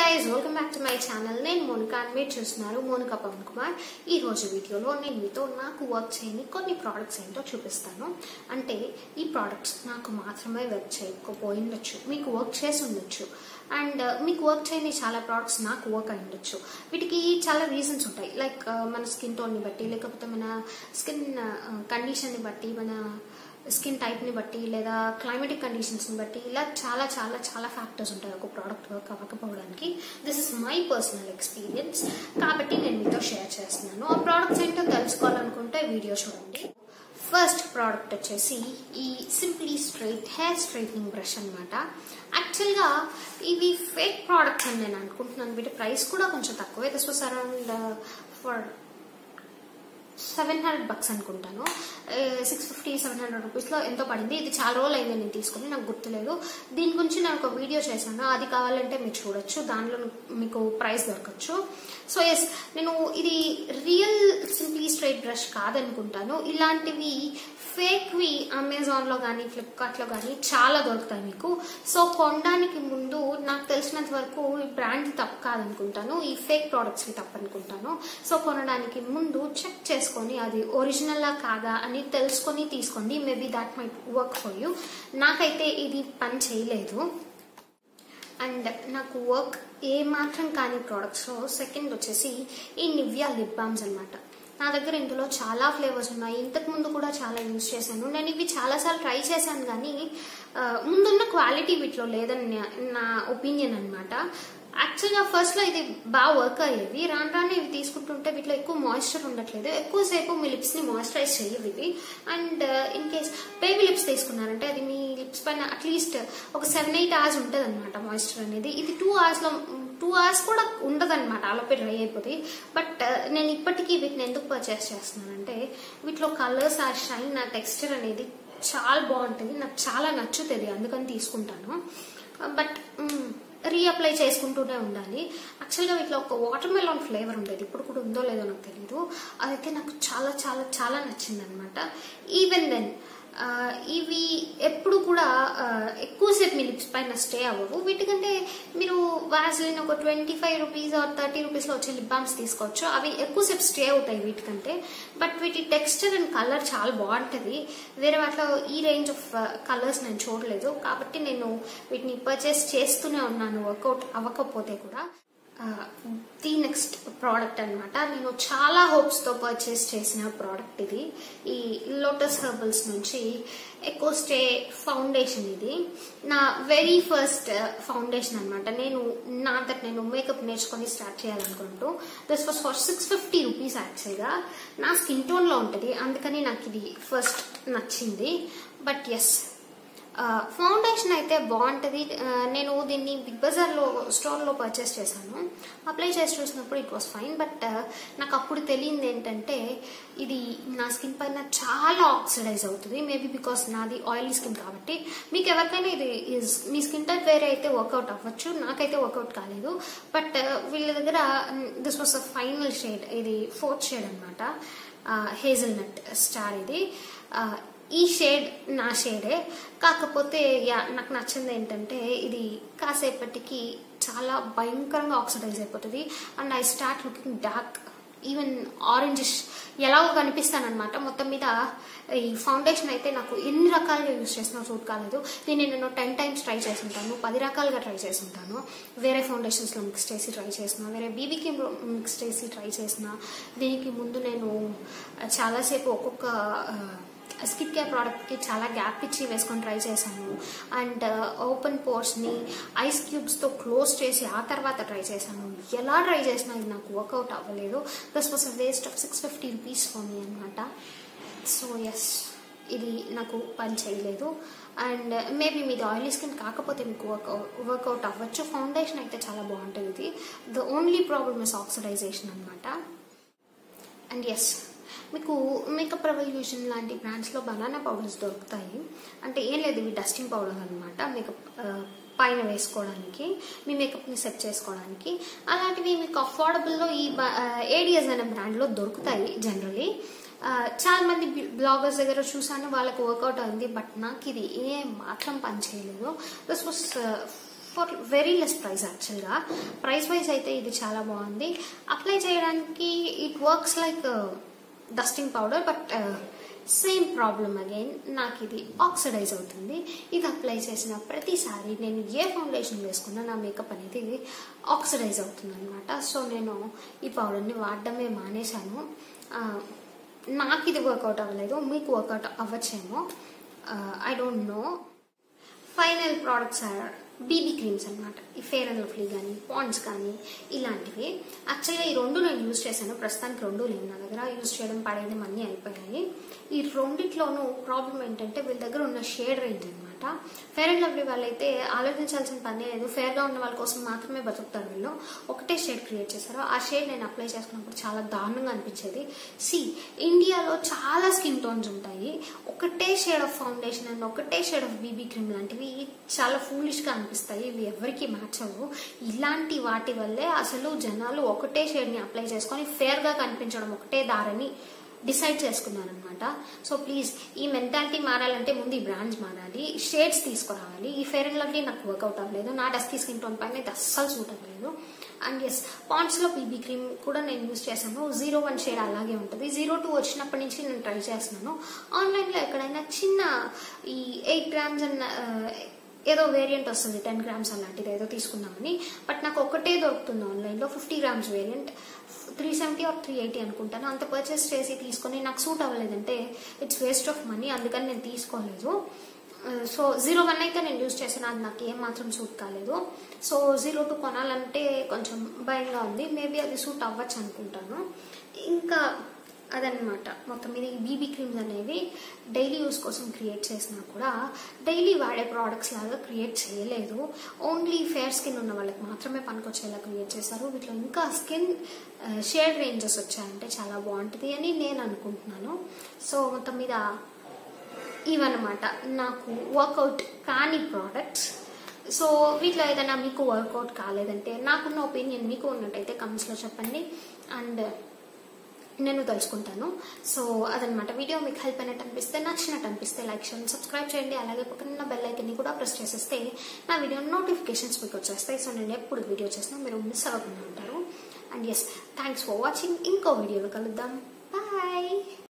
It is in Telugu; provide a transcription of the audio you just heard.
guys welcome back to my channel నేను మోనిక అని మీరు చూస్తున్నారు మోనిక పవన్ కుమార్ ఈ రోజు వీడియోలో నేను మీతో నాకు వర్క్ చేయని కొన్ని ప్రోడక్ట్స్ ఏంటో చూపిస్తాను అంటే ఈ ప్రోడక్ట్స్ నాకు మాత్రమే వర్క్ చేయకపోయి ఉండొచ్చు మీకు వర్క్ చేసి ఉండొచ్చు అండ్ మీకు వర్క్ చేయని చాలా ప్రోడక్ట్స్ నాకు వర్క్ అయి ఉండొచ్చు వీటికి చాలా రీజన్స్ ఉంటాయి లైక్ మన స్కిన్ టోన్ని బట్టి లేకపోతే మన స్కిన్ కండిషన్ని బట్టి మన స్కిన్ టైప్ని బట్టి లేదా క్లైమేటిక్ కండిషన్స్ని బట్టి ఇలా చాలా చాలా చాలా ఫ్యాక్టర్స్ ఉంటాయి ఒక ప్రోడక్ట్ వర్క్ అవ్వకపోవడానికి this is my personal experience కాబట్టి నేను మీతో షేర్ చేస్తున్నాను ఆ ప్రోడక్ట్స్ ఏంటో తెలుసుకోవాలనుకుంటే వీడియో చూడండి ఫస్ట్ ప్రోడక్ట్ వచ్చేసి ఈ simply straight hair straightening brush అనమాట యాక్చువల్గా ఇవి ఫేక్ ప్రోడక్ట్స్ అని నేను అనుకుంటున్నాను వీటి ప్రైస్ కూడా కొంచెం తక్కువే this was around for seven hundred bucks అనుకుంటాను సిక్స్ ఫిఫ్టీ సెవెన్ హండ్రెడ్ రూపీస్లో ఎంతో పడింది ఇది చాలా రోజులు అయింది నేను తీసుకుని నాకు గుర్తులేదు దీని గురించి నేను ఒక వీడియో చేశాను అది కావాలంటే మీరు చూడొచ్చు దానిలో మీకు ప్రైస్ దొరకచ్చు సో ఎస్ నేను ఇది రియల్ సింప్లీ స్ట్రైట్ బ్రష్ కాదనుకుంటాను ఇలాంటివి ఫేక్వి అమెజాన్లో కానీ ఫ్లిప్కార్ట్లో కానీ చాలా దొరుకుతాయి మీకు సో కొనడానికి ముందు నాకు తెలిసినంత వరకు ఈ బ్రాండ్ తప్పు కాదనుకుంటాను ఈ ఫేక్ ప్రోడక్ట్స్కి తప్పు అనుకుంటాను సో కొనడానికి ముందు చెక్ చేసుకొని అది ఒరిజినల్లా కాదా అని తెలుసుకొని తీసుకోండి maybe that might work for you నాకైతే ఇది పని చేయలేదు అండ్ నాకు వర్క్ ఏ మాత్రం కాని ప్రోడక్ట్స్లో సెకండ్ వచ్చేసి ఈ నివ్యా లిప్ బామ్స్ అనమాట నా దగ్గర ఇందులో చాలా ఫ్లేవర్స్ ఉన్నాయి ఇంతకు ముందు కూడా చాలా యూజ్ చేశాను నేను ఇవి చాలాసార్లు ట్రై చేశాను కానీ ముందున్న క్వాలిటీ వీటిలో లేదని నా ఒపీనియన్ అనమాట యాక్చువల్గా ఫస్ట్లో ఇది బాగా వర్క్ అయ్యేవి రాను రాను ఇవి తీసుకుంటుంటే వీటిలో ఎక్కువ మాయిశ్చర్ ఉండట్లేదు ఎక్కువసేపు మీ లిప్స్ని మాయిశ్చరైజ్ చేయవు ఇవి and in case baby lips తీసుకున్నారంటే అది మీ లిప్స్ పైన అట్లీస్ట్ ఒక సెవెన్ ఎయిట్ అవర్స్ ఉంటుంది అనమాట మాయిశ్చర్ అనేది ఇది టూ అవర్స్లో టూ అవర్స్ కూడా ఉండదన్నమాట ఆలోపే డ్రై అయిపోతుంది బట్ నేను ఇప్పటికీ వీటిని ఎందుకు పర్చేస్ చేస్తున్నానంటే వీటిలో కలర్స్ ఆ షైన్ ఆ టెక్స్చర్ అనేది చాలా బాగుంటుంది నాకు చాలా నచ్చుతుంది అందుకని తీసుకుంటాను బట్ రీఅప్లై చేసుకుంటూనే ఉండాలి యాక్చువల్గా వీటిలో ఒక వాటర్ మెలాన్ ఫ్లేవర్ ఉండేది ఇప్పుడు కూడా ఉందో లేదో నాకు తెలియదు అదైతే నాకు చాలా చాలా చాలా నచ్చింది అనమాట ఈవెన్ దెన్ ఇవి ఎప్పుడు కూడా ఎక్కువసేపు మీ లిప్స్ పైన స్టే అవ్వవు వీటికంటే మీరు వ్యాజ్లిన్ ఒక twenty five rupees or thirty రూపీస్లో వచ్చే లిప్ బామ్స్ తీసుకోవచ్చు అవి ఎక్కువసేపు స్టే అవుతాయి వీటికంటే బట్ వీటి టెక్స్చర్ అండ్ కలర్ చాలా బాగుంటుంది వేరే వాటిలో ఈ రేంజ్ ఆఫ్ కలర్స్ నేను చూడలేదు కాబట్టి నేను వీటిని పర్చేస్ చేస్తూనే ఉన్నాను వర్కౌట్ అవ్వకపోతే కూడా ది నెక్స్ట్ ప్రోడక్ట్ అనమాట నేను చాలా హోప్స్తో పర్చేస్ చేసిన ప్రోడక్ట్ ఇది ఈ లోటస్ హెర్బల్స్ నుంచి ఎక్కువ స్టే ఫౌండేషన్ ఇది నా వెరీ ఫస్ట్ ఫౌండేషన్ అనమాట నేను నా అంతటి నేను మేకప్ నేర్చుకొని స్టార్ట్ చేయాలనుకుంటూ this was for six fifty rupees యాక్చువల్గా నా స్కిన్ టోన్లో ఉంటుంది అందుకని నాకు ఇది ఫస్ట్ నచ్చింది బట్ ఎస్ ఫౌండేషన్ అయితే బాగుంటుంది నేను దీన్ని బిగ్ బజార్లో స్టోర్లో పర్చేస్ చేశాను అప్లై చేసి చూసినప్పుడు ఇట్ వాస్ ఫైన్ బట్ నాకు అప్పుడు తెలియంది ఏంటంటే ఇది నా స్కిన్ పైన చాలా ఆక్సిడైజ్ అవుతుంది మేబీ బికాస్ నాది ఆయిలీ స్కిన్ కాబట్టి మీకు ఎవరికైనా ఇది మీ స్కిన్ టైప్ వేరే అయితే వర్కౌట్ అవ్వచ్చు నాకైతే వర్కౌట్ కాలేదు బట్ వీళ్ళ దగ్గర this was a final shade ఇది ఫోర్త్ షేడ్ అనమాట హేజల్ నట్ స్టార్ ఇది ఈ షేడ్ నా షేడే కాకపోతే యా నాకు నచ్చింది ఏంటంటే ఇది కాసేపటికి చాలా భయంకరంగా ఆక్సిడైజ్ అయిపోతుంది and I start looking dark even orangish ఎలాగో కనిపిస్తానమాట మొత్తం మీద ఈ ఫౌండేషన్ అయితే నాకు ఎన్ని రకాలుగా యూజ్ చేసినా సూట్ కాలేదు దీన్ని నేను టెన్ టైమ్స్ ట్రై చేసి ఉంటాను పది రకాలుగా ట్రై చేసి ఉంటాను వేరే ఫౌండేషన్స్లో మిక్స్ చేసి ట్రై చేసిన వేరే బీబీకి మిక్స్ చేసి ట్రై చేసిన దీనికి ముందు నేను చాలాసేపు ఒక్కొక్క స్కిన్ కేర్ ప్రోడక్ట్కి చాలా గ్యాప్ ఇచ్చి వేసుకొని ట్రై చేశాను అండ్ ఓపెన్ పోర్స్ని ఐస్ క్యూబ్స్తో క్లోజ్ చేసి ఆ తర్వాత ట్రై చేశాను ఎలా ట్రై చేసినా ఇది నాకు వర్కౌట్ అవ్వలేదు this was a waste of six fifty rupees for me అనమాట సో ఎస్ ఇది నాకు పని చేయలేదు అండ్ మేబీ మీది ఆయిలీ స్కిన్ కాకపోతే మీకు వర్క్ వర్కౌట్ అవ్వచ్చు ఫౌండేషన్ అయితే చాలా బాగుంటుంది ఇది the only problem is oxidation అనమాట అండ్ ఎస్ మీకు మేకప్ రెవల్యూషన్ లాంటి బ్రాండ్స్లో బనానా పౌడర్స్ దొరుకుతాయి అంటే ఏం లేదు ఇవి డస్టింగ్ పౌడర్ అనమాట మేకప్ పైన వేసుకోవడానికి మీ మేకప్ని సెట్ చేసుకోవడానికి అలాంటివి మీకు అఫోర్డబుల్లో ఈ ఏడియస్ అనే బ్రాండ్లో దొరుకుతాయి జనరలీ చాలా మంది బ్లాగర్స్ దగ్గర చూసాను వాళ్ళకు వర్కౌట్ అయింది బట్ నాకు ఇది ఏ మాత్రం పని చేయలేదు this was for very less price యాక్చువల్గా ప్రైస్ వైజ్ అయితే ఇది చాలా బాగుంది అప్లై చేయడానికి it works like dusting powder but same problem again నాకు ఇది ఆక్సిడైజ్ అవుతుంది ఇది అప్లై చేసిన ప్రతిసారి నేను ఏ ఫౌండేషన్ వేసుకున్నా నా మేకప్ అనేది ఆక్సిడైజ్ అవుతుంది అనమాట సో నేను ఈ పౌడర్ని వాడడమే మానేశాను ఆ, నాకు ఇది వర్కౌట్ అవ్వలేదు మీకు వర్కౌట్ అవ్వచ్చేమో I don't know final products or BB creams అనమాట ఈ ఫేర్ అండ్ లవ్లీ కానీ పాండ్స్ కానీ ఇలాంటివి యాక్చువల్గా ఈ రెండు నేను యూజ్ చేశాను ప్రస్తుతానికి రెండు లేవు నా దగ్గర యూజ్ చేయడం పడేయడం అన్నీ అయిపోయాయి ఈ రెండిట్లోనూ ప్రాబ్లం ఏంటంటే వీళ్ళ దగ్గర ఉన్న షేడ్ రేంజ్ అనమాట ఫేర్ అండ్ లవ్లీ వాళ్ళైతే ఆలోచించాల్సిన పని లేదు ఫేర్గా ఉన్న వాళ్ళ కోసం మాత్రమే బతుకుతారు వీళ్ళు ఒకటే షేడ్ క్రియేట్ చేశారు ఆ షేడ్ నేను అప్లై చేసుకున్నప్పుడు చాలా దారుణంగా అనిపించేది సి ఇండియాలో చాలా స్కిన్ టోన్స్ ఉంటాయి ఒకటే షేడ్ ఆఫ్ ఫౌండేషన్ అండ్ ఒకటే షేడ్ ఆఫ్ బీబీ క్రీమ్ లాంటివి చాలా ఫూలిష్గా అనిపిస్తాయి ఇవి ఎవరికి మ్యాచ్ అవ్వవు ఇలాంటి వాటి వల్లే అసలు జనాలు ఒకటే షేడ్ని అప్లై చేసుకొని ఫేర్గా కనిపించడం ఒకటే దారని డిసైడ్ చేసుకున్నాను అనమాట సో ప్లీజ్ ఈ మెంటాలిటీ మారాలంటే ముందు ఈ బ్రాండ్స్ మారాలి షేడ్స్ తీసుకురావాలి ఈ ఫేర్ అండ్ లవ్లీ నాకు వర్కౌట్ అవ్వలేదు నా డస్కీ స్కిన్ టోన్ పైన ఇది అస్సలు సూట్ అవ్వలేదు అండ్ ఎస్ పాండ్స్లో బీబీ క్రీమ్ కూడా నేను యూస్ చేశాను జీరో వన్ షేడ్ అలాగే ఉంటుంది జీరో టూ వచ్చినప్పటి నుంచి నేను ట్రై చేస్తున్నాను ఆన్లైన్లో ఎక్కడైనా చిన్న ఈ ఎయిట్ గ్రామ్స్ అన్న ఆ, ఏదో వేరియంట్ వస్తుంది టెన్ గ్రామ్స్ అలాంటిది ఏదో తీసుకుందామని బట్ నాకు ఒకటే దొరుకుతుంది ఆన్లైన్లో fifty grams variant three seventy or three eighty అనుకుంటాను అంత పర్చేస్ చేసి తీసుకొని నాకు సూట్ అవ్వలేదంటే ఇట్స్ వేస్ట్ ఆఫ్ మనీ అందుకని నేను తీసుకోలేదు సో జీరో వన్ అయితే నేను యూజ్ చేసాను అది నాకు ఏం మాత్రం సూట్ కాలేదు సో జీరో టూ కొనాలంటే కొంచెం భయంగా ఉంది మేబీ అది సూట్ అవ్వచ్చు అనుకుంటాను ఇంకా అదనమాట మొత్తం మీద ఈ బీబీ క్రీమ్స్ అనేవి డైలీ యూస్ కోసం క్రియేట్ చేసినా కూడా డైలీ వాడే ప్రోడక్ట్స్ లాగా క్రియేట్ చేయలేదు ఓన్లీ ఫేర్ స్కిన్ ఉన్న వాళ్ళకి మాత్రమే పనికొచ్చేలా క్రియేట్ చేశారు వీటిలో ఇంకా స్కిన్ షేడ్ రేంజెస్ వచ్చాయంటే చాలా బాగుంటుంది అని నేను అనుకుంటున్నాను సో మొత్తం మీద ఇవన్నమాట నాకు వర్కౌట్ కాని ప్రోడక్ట్స్ సో వీటిలో ఏదైనా మీకు వర్కౌట్ కాలేదంటే నాకున్న ఒపీనియన్ మీకు ఉన్నట్టయితే కమెంట్స్లో చెప్పండి అండ్ నేను తెలుసుకుంటాను సో అదనమాట వీడియో మీకు హెల్ప్ అయినట్టు అనిపిస్తే నచ్చినట్టు అనిపిస్తే లైక్ చేయండి సబ్స్క్రైబ్ చేయండి అలాగే పక్కన బెల్ ఐకన్ని కూడా ప్రెస్ చేసేస్తే నా వీడియో నోటిఫికేషన్స్ మీకు వచ్చేస్తాయి సో నేను ఎప్పుడు వీడియో చేసినా మీరు మిస్ అవ్వకుండా ఉంటారు and yes thanks for watching ఇంకో వీడియోలో కలుద్దాం బాయ్